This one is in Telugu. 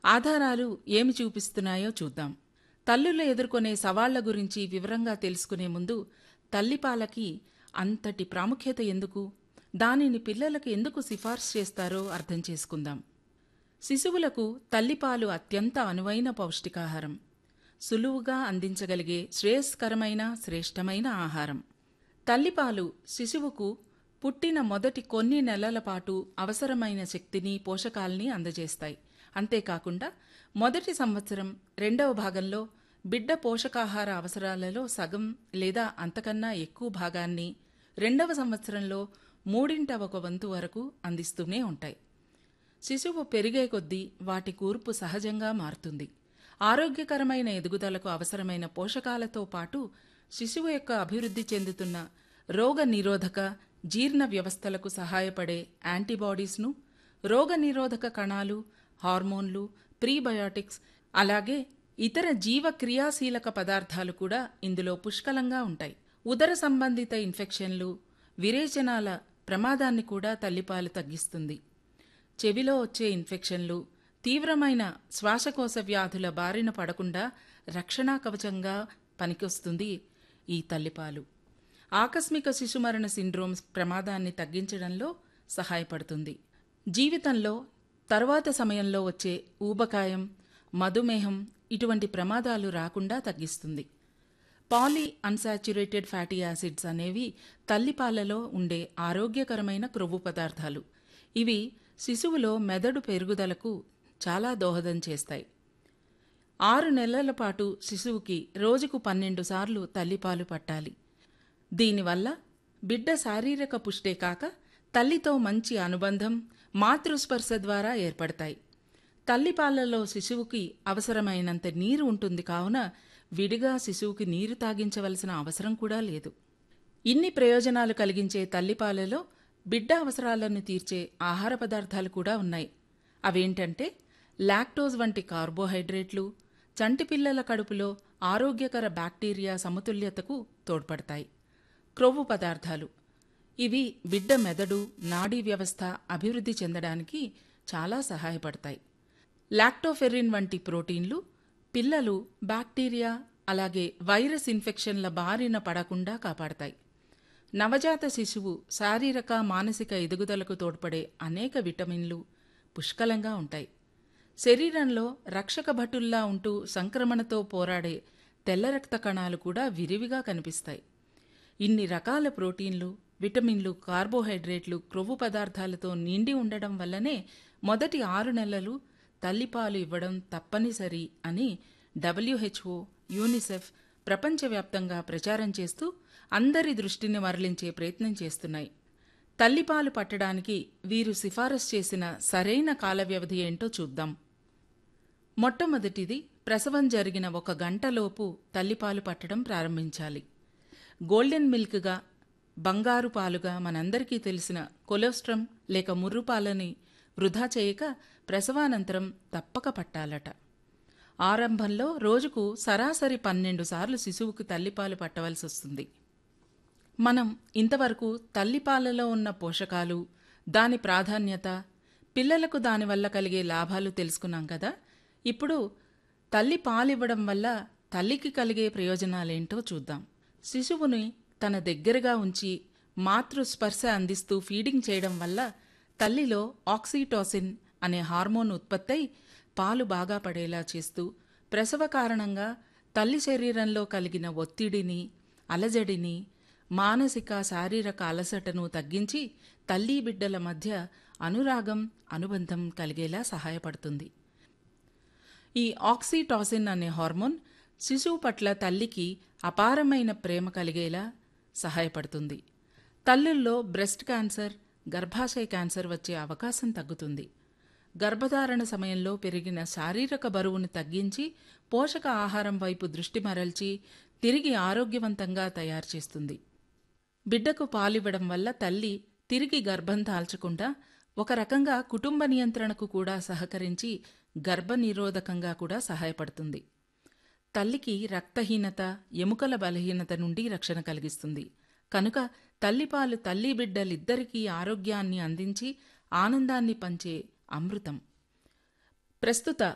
ఆధారాలు ఏమి చూపిస్తున్నాయో చూద్దాం తల్లులు ఎదుర్కొనే సవాళ్ల గురించి వివరంగా తెలుసుకునే ముందు తల్లిపాలకి అంతటి ప్రాముఖ్యత ఎందుకు దానిని పిల్లలకు ఎందుకు సిఫార్సు చేస్తారో అర్థం చేసుకుందాం శిశువులకు తల్లిపాలు అత్యంత అనువైన పౌష్టికాహారం సులువుగా అందించగలిగే శ్రేయస్కరమైన శ్రేష్టమైన ఆహారం తల్లిపాలు శిశువుకు పుట్టిన మొదటి కొన్ని నెలల పాటు అవసరమైన శక్తిని పోషకాల్ని అందజేస్తాయి అంతేకాకుండా మొదటి సంవత్సరం రెండవ భాగంలో బిడ్డ పోషకాహార అవసరాలలో సగం లేదా అంతకన్నా ఎక్కువ భాగాన్ని రెండవ సంవత్సరంలో మూడింట ఒక వంతు వరకు అందిస్తూనే ఉంటాయి శిశువు పెరిగే కొద్దీ వాటి కూర్పు సహజంగా మారుతుంది ఆరోగ్యకరమైన ఎదుగుదలకు అవసరమైన పోషకాలతో పాటు శిశువు యొక్క అభివృద్ధి చెందుతున్న రోగ నిరోధక జీర్ణ వ్యవస్థలకు సహాయపడే యాంటీబాడీస్ను రోగ నిరోధక కణాలు హార్మోన్లు ప్రీబయోటిక్స్ అలాగే ఇతర జీవ క్రియాశీలక పదార్థాలు కూడా ఇందులో పుష్కలంగా ఉంటాయి ఉదర సంబంధిత ఇన్ఫెక్షన్లు విరేచనాల ప్రమాదాన్ని కూడా తల్లిపాలు తగ్గిస్తుంది చెవిలో వచ్చే ఇన్ఫెక్షన్లు తీవ్రమైన శ్వాసకోశ వ్యాధుల బారిన పడకుండా రక్షణా కవచంగా పనికొస్తుంది ఈ తల్లిపాలు ఆకస్మిక శిశుమరణ సిండ్రోమ్స్ ప్రమాదాన్ని తగ్గించడంలో సహాయపడుతుంది జీవితంలో తర్వాత సమయంలో వచ్చే ఊబకాయం మధుమేహం ఇటువంటి ప్రమాదాలు రాకుండా తగ్గిస్తుంది పాలీ అన్సాచురేటెడ్ ఫ్యాటీ యాసిడ్స్ అనేవి తల్లిపాలలో ఉండే ఆరోగ్యకరమైన క్రొవ్వు పదార్థాలు ఇవి శిశువులో మెదడు పెరుగుదలకు చాలా దోహదం చేస్తాయి ఆరు నెలల పాటు శిశువుకి రోజుకు పన్నెండు సార్లు తల్లిపాలు పట్టాలి దీనివల్ల బిడ్డ శారీరక పుష్టే కాక తల్లితో మంచి అనుబంధం మాతృస్పర్శ ద్వారా ఏర్పడతాయి తల్లిపాలలో శిశువుకి అవసరమైనంత నీరు ఉంటుంది కావున విడిగా శిశువుకి నీరు తాగించవలసిన అవసరం కూడా లేదు ఇన్ని ప్రయోజనాలు కలిగించే తల్లిపాలలో బిడ్డ అవసరాలను తీర్చే ఆహార పదార్థాలు కూడా ఉన్నాయి అవేంటంటే లాక్టోజ్ వంటి కార్బోహైడ్రేట్లు చంటి పిల్లల కడుపులో ఆరోగ్యకర బ్యాక్టీరియా సమతుల్యతకు తోడ్పడతాయి క్రొవ్వు పదార్థాలు ఇవి బిడ్డ మెదడు నాడీ వ్యవస్థ అభివృద్ధి చెందడానికి చాలా సహాయపడతాయి లాక్టోఫెర్రిన్ వంటి ప్రోటీన్లు పిల్లలు బ్యాక్టీరియా అలాగే వైరస్ ఇన్ఫెక్షన్ల బారిన పడకుండా కాపాడతాయి నవజాత శిశువు శారీరక మానసిక ఎదుగుదలకు తోడ్పడే అనేక విటమిన్లు పుష్కలంగా ఉంటాయి శరీరంలో రక్షక భటుల్లా ఉంటూ సంక్రమణతో పోరాడే తెల్ల రక్త కణాలు కూడా విరివిగా కనిపిస్తాయి ఇన్ని రకాల ప్రోటీన్లు విటమిన్లు కార్బోహైడ్రేట్లు క్రొవ్వు పదార్థాలతో నిండి ఉండడం వల్లనే మొదటి ఆరు నెలలు తల్లిపాలు ఇవ్వడం తప్పనిసరి అని డబ్ల్యూహెచ్ఓ యూనిసెఫ్ ప్రపంచవ్యాప్తంగా ప్రచారం చేస్తూ అందరి దృష్టిని మరలించే ప్రయత్నం చేస్తున్నాయి తల్లిపాలు పట్టడానికి వీరు సిఫారసు చేసిన సరైన కాల వ్యవధి ఏంటో చూద్దాం మొట్టమొదటిది ప్రసవం జరిగిన ఒక గంటలోపు తల్లిపాలు పట్టడం ప్రారంభించాలి గోల్డెన్ మిల్క్గా బంగారు పాలుగా మనందరికీ తెలిసిన కొలెస్ట్రమ్ లేక ముర్రుపాలని వృధా చేయక ప్రసవానంతరం తప్పక పట్టాలట ఆరంభంలో రోజుకు సరాసరి పన్నెండు సార్లు శిశువుకు తల్లిపాలు పట్టవలసి వస్తుంది మనం ఇంతవరకు తల్లిపాలలో ఉన్న పోషకాలు దాని ప్రాధాన్యత పిల్లలకు దానివల్ల కలిగే లాభాలు తెలుసుకున్నాం కదా ఇప్పుడు తల్లి పాలివ్వడం వల్ల తల్లికి కలిగే ప్రయోజనాలేంటో చూద్దాం శిశువుని తన దగ్గరగా ఉంచి మాతృస్పర్శ అందిస్తూ ఫీడింగ్ చేయడం వల్ల తల్లిలో ఆక్సిటోసిన్ అనే హార్మోన్ ఉత్పత్తై పాలు బాగా పడేలా చేస్తూ ప్రసవ కారణంగా తల్లి శరీరంలో కలిగిన ఒత్తిడిని అలజడిని మానసిక శారీరక అలసటను తగ్గించి తల్లి బిడ్డల మధ్య అనురాగం అనుబంధం కలిగేలా సహాయపడుతుంది ఈ ఆక్సిటాసిన్ అనే హార్మోన్ శిశువు పట్ల తల్లికి అపారమైన ప్రేమ కలిగేలా సహాయపడుతుంది తల్లుల్లో బ్రెస్ట్ క్యాన్సర్ గర్భాశయ క్యాన్సర్ వచ్చే అవకాశం తగ్గుతుంది గర్భధారణ సమయంలో పెరిగిన శారీరక బరువును తగ్గించి పోషక ఆహారం వైపు దృష్టి మరల్చి తిరిగి ఆరోగ్యవంతంగా తయారు చేస్తుంది బిడ్డకు పాలివ్వడం వల్ల తల్లి తిరిగి గర్భం దాల్చకుండా ఒక రకంగా కుటుంబ నియంత్రణకు కూడా సహకరించి గర్భ నిరోధకంగా కూడా సహాయపడుతుంది తల్లికి రక్తహీనత ఎముకల బలహీనత నుండి రక్షణ కలిగిస్తుంది కనుక తల్లిపాలు తల్లి బిడ్డలిద్దరికీ ఆరోగ్యాన్ని అందించి ఆనందాన్ని పంచే అమృతం ప్రస్తుత